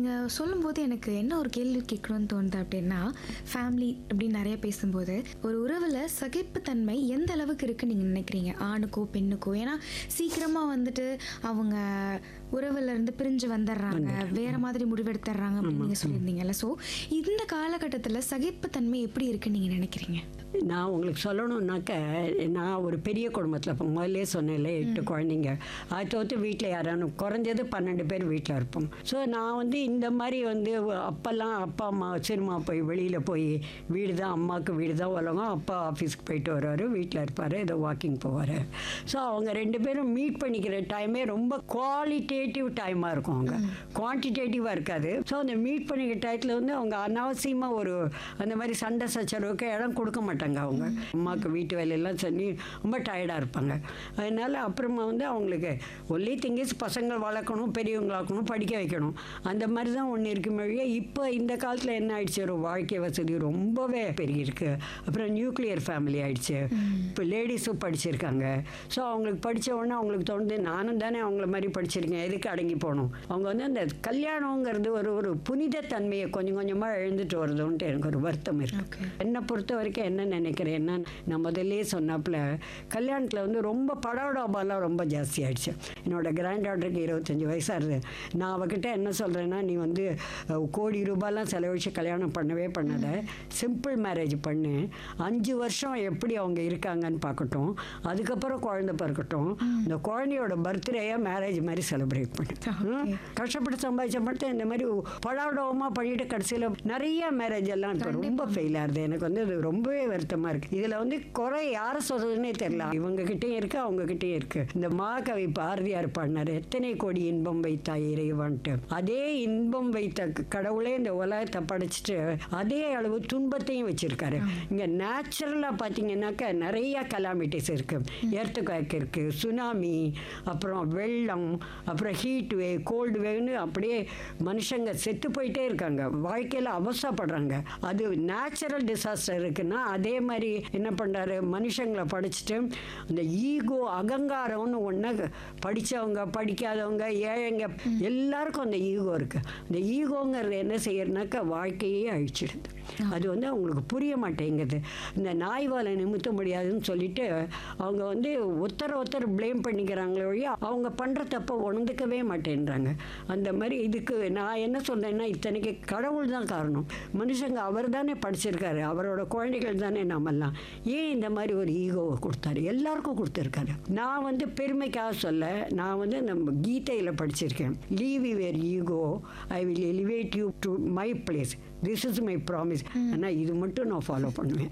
நீங்கள் சொல்லும்போது எனக்கு என்ன ஒரு கேள்வி கேட்கணும்னு தோணுது அப்படின்னா ஃபேமிலி அப்படின்னு நிறைய பேசும்போது ஒரு உறவில் சகிப்புத்தன்மை எந்த அளவுக்கு இருக்குன்னு நீங்கள் நினைக்கிறீங்க ஆணுக்கோ பெண்ணுக்கோ ஏன்னா சீக்கிரமாக வந்துட்டு அவங்க உறவுல இருந்து பிரிஞ்சு வந்துடுறாங்க வேற மாதிரி முடிவெடுத்துடுறாங்க அப்படின்னு நீங்கள் சொல்லியிருந்தீங்கல்ல ஸோ இந்த காலகட்டத்தில் சகிப்புத்தன்மை எப்படி இருக்குன்னு நீங்கள் நினைக்கிறீங்க நான் உங்களுக்கு சொல்லணும்னாக்க நான் ஒரு பெரிய குடும்பத்தில் இப்போ முதல்லே சொன்னேன்ல எட்டு குழந்தைங்க அது தவிர்த்து வீட்டில் யாரானு குறைஞ்சது பன்னெண்டு பேர் வீட்டில் இருப்போம் ஸோ நான் வந்து இந்த மாதிரி வந்து அப்போல்லாம் அப்பா அம்மா சினிமா போய் வெளியில் போய் வீடு தான் அம்மாவுக்கு வீடு தான் உலகம் அப்பா ஆஃபீஸ்க்கு போயிட்டு வருவார் வீட்டில் இருப்பார் ஏதோ வாக்கிங் போவார் ஸோ அவங்க ரெண்டு பேரும் மீட் பண்ணிக்கிற டைமே ரொம்ப குவாலிட்டேட்டிவ் டைமாக இருக்கும் அவங்க குவான்டிடேட்டிவாக இருக்காது ஸோ அந்த மீட் பண்ணிக்கிற டயத்தில் வந்து அவங்க அனாவசியமாக ஒரு அந்த மாதிரி சண்டை சச்சரவுக்கு இடம் கொடுக்க மாட்டாங்க அவங்க அம்மாவுக்கு வீட்டு வேலையெல்லாம் சொல்லி ரொம்ப டயர்டாக இருப்பாங்க அதனால அப்புறமா வந்து அவங்களுக்கு ஒன்லி திங்கிஸ் பசங்கள் வளர்க்கணும் பெரியவங்களாக்கணும் படிக்க வைக்கணும் அந்த மாதிரி தான் ஒன்று இருக்கு மொழியே இப்போ இந்த காலத்தில் என்ன ஆயிடுச்சு ஒரு வாழ்க்கை வசதி ரொம்பவே பெருகிருக்கு அப்புறம் நியூக்ளியர் ஃபேமிலி ஆயிடுச்சு இப்போ லேடிஸும் படிச்சிருக்காங்க ஸோ அவங்களுக்கு படித்த உடனே அவங்களுக்கு தோணுது நானும் தானே அவங்கள மாதிரி படிச்சிருக்கேன் எதுக்கு அடங்கி போகணும் அவங்க வந்து அந்த கல்யாணங்கிறது ஒரு ஒரு புனித தன்மையை கொஞ்சம் கொஞ்சமாக எழுந்துட்டு வருதுன்ட்டு எனக்கு ஒரு வருத்தம் இருக்கு ஓகே என்னை பொறுத்த வரைக்கும் என்ன நினைக்கிறேன்னா நான் முதல்லயே சொன்னாப்புல கல்யாணத்தில் வந்து ரொம்ப படோடாபாலாம் ரொம்ப ஜாஸ்தி ஆயிடுச்சு என்னோட கிராண்ட் டாட்டருக்கு இருபத்தஞ்சி வயசாகுது நான் அவகிட்ட என்ன சொல்கிறேன்னா நீ வந்து அஹ், கோடி ரூபாய்லாம் செலவழித்து கல்யாணம் பண்ணவே பண்ணாத சிம்பிள் மேரேஜ் பண்ணு அஞ்சு வருஷம் எப்படி அவங்க இருக்காங்கன்னு பார்க்கட்டும் அதுக்கப்புறம் குழந்தை பிறக்கட்டும் இந்த குழந்தையோட பர்த்டேயை மேரேஜ் மாதிரி செலிப்ரேட் பண்ணு ம்? கஷ்டப்பட்டு சம்பாதிச்ச மட்டும் இந்த மாதிரி படாடவமாக பண்ணிட்டு கடைசியில் நிறைய மேரேஜ் எல்லாம் இப்போ ரொம்ப ஃபெயில் ஆகுது எனக்கு வந்து அது ரொம்பவே வருத்தமாக இருக்குது இதில் வந்து குறை யாரை சொல்கிறதுனே தெரியல இவங்க கிட்டேயும் இருக்குது அவங்க கிட்டேயும் இருக்குது இந்த மகாகவி பாரதியார் பாடினார் எத்தனை கோடி இன்பம் வைத்தா இறைவன்ட்டு அதே இன்பம் வைத்த க- கடவுளே இந்த உலகத்தை படைச்சிட்டு அதே அளவு துன்பத்தையும் வச்சிருக்காரு இங்கே நேச்சுரலாக பார்த்தீங்கன்னாக்கா நிறைய கலாமிட்டிஸ் இருக்குது எர்த்துக்காய்க்கு இருக்குது சுனாமி அப்புறம் வெள்ளம் அப்புறம் ஹீட் வே கோல்டு வேவ்னு அப்படியே மனுஷங்க செத்து போயிட்டே இருக்காங்க வாழ்க்கையில் அவசரப்படுறாங்க அது நேச்சுரல் டிசாஸ்டர் இருக்குன்னா அதே மாதிரி என்ன பண்ணுறாரு மனுஷங்களை படிச்சுட்டு அந்த ஈகோ அகங்காரம்னு ஒன்று படித்தவங்க படிக்காதவங்க ஏழைங்க எல்லாருக்கும் அந்த ஈகோ இருக்குது அந்த ஈகோங்கிறது என்ன செய்யறதுனாக்கா வாழ்க்கையே அழிச்சிடுது அது வந்து அவங்களுக்கு புரிய மாட்டேங்குது இந்த நாய் வாலை நிமித்த முடியாதுன்னு சொல்லிட்டு அவங்க வந்து ஒருத்தர ஒருத்தர் ப்ளேம் பண்ணிக்கிறாங்களே ஒழிய அவங்க பண்ணுற தப்பை உணர்ந்துக்கவே மாட்டேன்றாங்க அந்த மாதிரி இதுக்கு நான் என்ன சொல்றேன்னா இத்தனைக்கு கடவுள் தான் காரணம் மனுஷங்க அவர் தானே படிச்சிருக்காரு அவரோட குழந்தைகள் தானே நாமெல்லாம் ஏன் இந்த மாதிரி ஒரு ஈகோவை கொடுத்தாரு எல்லாருக்கும் கொடுத்துருக்காரு நான் வந்து பெருமைக்காக சொல்ல நான் வந்து நம்ம கீதையில் படிச்சிருக்கேன் leave your ego I will elevate you to my place this is my promise ஆனால் இது மட்டும் நான் ஃபாலோ பண்ணுவேன்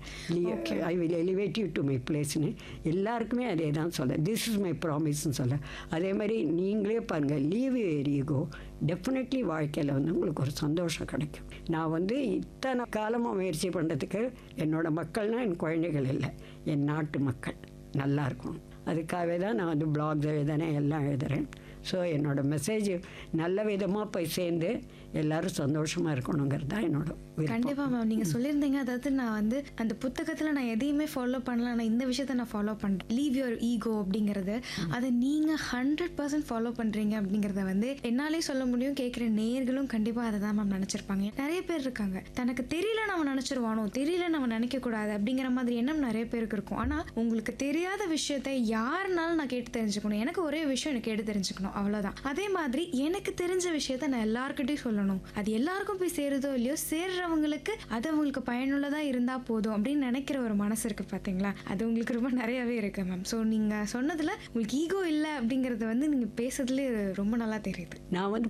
I will elevate you to my பிளேஸ்னு எல்லாருக்குமே அதே தான் சொல்ல திஸ் இஸ் மை ப்ராமிஸ்ன்னு சொல்ல அதே மாதிரி நீங்களே பாருங்கள் லீவ் யுவர் ஈகோ டெஃபினெட்லி வாழ்க்கையில் வந்து உங்களுக்கு ஒரு சந்தோஷம் கிடைக்கும் நான் வந்து இத்தனை காலமாக முயற்சி பண்ணுறதுக்கு என்னோட மக்கள்னால் என் குழந்தைகள் இல்லை என் நாட்டு மக்கள் நல்லா இருக்கணும் அதுக்காகவே தான் நான் வந்து பிளாக்ஸ் எழுதுறேன் எல்லாம் எழுதுறேன் ஸோ என்னோட மெசேஜ் நல்ல விதமாக போய் சேர்ந்து எல்லாரும் சந்தோஷமாக இருக்கணுங்கிறது தான் என்னோட விருப்பம் கண்டிப்பா மேம் நீங்க சொல்லியிருந்தீங்க அதாவது நான் வந்து அந்த புத்தகத்துல நான் எதையுமே ஃபாலோ பண்ணல நான் இந்த விஷயத்த நான் ஃபாலோ பண்றேன் லீவ் யுவர் ஈகோ அப்படிங்கறது அதை நீங்க ஹண்ட்ரட் பர்சன்ட் ஃபாலோ பண்றீங்க அப்படிங்கறத வந்து என்னாலே சொல்ல முடியும் கேட்குற நேர்களும் கண்டிப்பா அதை தான் மேம் நினைச்சிருப்பாங்க நிறைய பேர் இருக்காங்க தனக்கு தெரியல நம்ம நினைச்சிருவானோ தெரியல நம்ம நினைக்க கூடாது அப்படிங்கிற மாதிரி எண்ணம் நிறைய பேருக்கு இருக்கும் ஆனா உங்களுக்கு தெரியாத விஷயத்தை யாருனாலும் நான் கேட்டு தெரிஞ்சுக்கணும் எனக்கு ஒரே விஷயம் எனக்கு கேட்டு தெரிஞ்சுக்கணும் அவ்வளவுதான் அதே மாதிரி எனக்கு தெரிஞ்ச விஷயத்த நான் எல்லாருக்கிட்டையும் சொல்லணும் அது எல்லாருக்கும் போய் சேருதோ இல்லையோ சேர்றவங்களுக்கு அது அவங்களுக்கு பயனுள்ளதா இருந்தா போதும் அப்படின்னு நினைக்கிற ஒரு மனசு இருக்கு பாத்தீங்களா அது உங்களுக்கு ரொம்ப நிறையவே இருக்கு மேம் ஸோ நீங்க சொன்னதுல உங்களுக்கு ஈகோ இல்லை அப்படிங்கறது வந்து நீங்க பேசுறதுல ரொம்ப நல்லா தெரியுது நான் வந்து